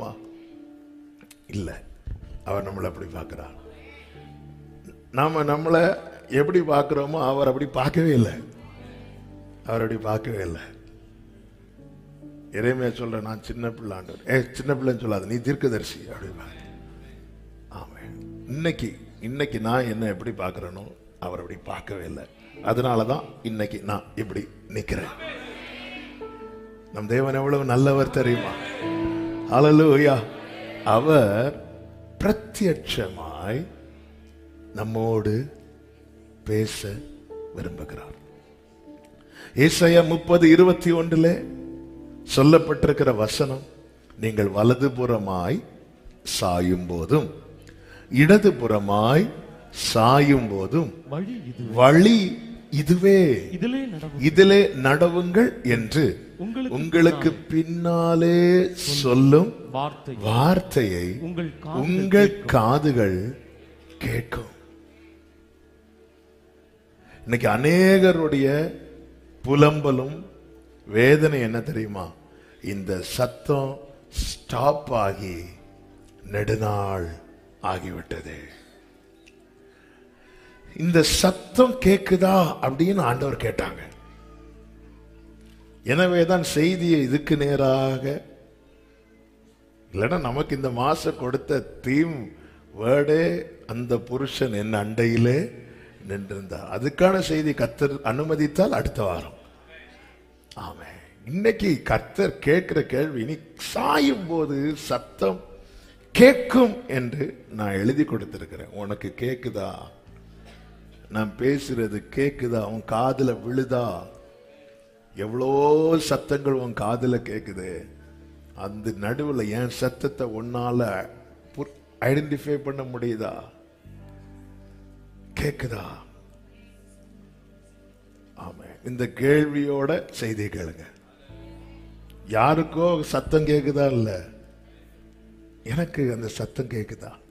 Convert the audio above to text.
பார்க்கிறோமா இல்ல அவர் நம்மளை அப்படி பார்க்கிறார் நாம நம்மளை எப்படி பார்க்கிறோமோ அவர் அப்படி பார்க்கவே இல்லை அவர் அப்படி பார்க்கவே இல்லை இறைமையா சொல்ற நான் சின்ன பிள்ளாண்டவர் ஏ சின்ன பிள்ளைன்னு சொல்லாத நீ தீர்க்கதரிசி அப்படின்னா ஆமாம் இன்னைக்கு இன்னைக்கு நான் என்ன எப்படி பார்க்கிறேனோ அவர் அப்படி பார்க்கவே இல்லை அதனால தான் இன்னைக்கு நான் இப்படி நிக்கிறேன் நம் தேவன் எவ்வளவு நல்லவர் தெரியுமா ஹalleluya அவர் பிரத்யட்சமாய் நம்மோடு பேச விரும்புகிறார் ஏசாயா முப்பது இருபத்தி ஒன்றிலே சொல்லப்பட்டிருக்கிற வசனம் நீங்கள் வலதுபுறமாய் சாயும் போதும் இடதுபுறமாய் சாயும் போதும் வழி இது வழி இதுவே இதிலே நடவும் இதிலே நடவுங்கள் என்று உங்களுக்கு உங்களுக்கு பின்னாலே சொல்லும் வார்த்தை வார்த்தையை உங்கள் காதுகள் உங்கள் காதுகள் கேட்கும் இன்னைக்கு அநேகருடைய புலம்பலும் வேதனை என்ன தெரியுமா இந்த சத்தம் ஸ்டாப் ஆகி நெடுநாள் ஆகிவிட்டது இந்த சத்தம் கேக்குதா அப்படின்னு ஆண்டவர் கேட்டாங்க எனவேதான் செய்தியை இதுக்கு நேராக இல்லைன்னா நமக்கு இந்த மாசம் கொடுத்த தீம் வேர்டே அந்த புருஷன் என் அண்டையிலே நின்றிருந்தார் அதுக்கான செய்தி கத்தர் அனுமதித்தால் அடுத்த வாரம் ஆமே இன்னைக்கு கர்த்தர் கேட்கிற கேள்வி இனி சாயும் போது சத்தம் கேட்கும் என்று நான் எழுதி கொடுத்திருக்கிறேன் உனக்கு கேக்குதா நான் பேசுறது கேக்குதா உன் காதுல விழுதா எவ்வளோ சத்தங்கள் உன் காதுல கேக்குது அந்த நடுவுல என் சத்தத்தை உன்னால ஐடென்டிஃபை பண்ண முடியுதா கேக்குதா ஆமா இந்த கேள்வியோட செய்தி கேளுங்க யாருக்கோ சத்தம் கேக்குதா இல்ல எனக்கு அந்த சத்தம் கேக்குதா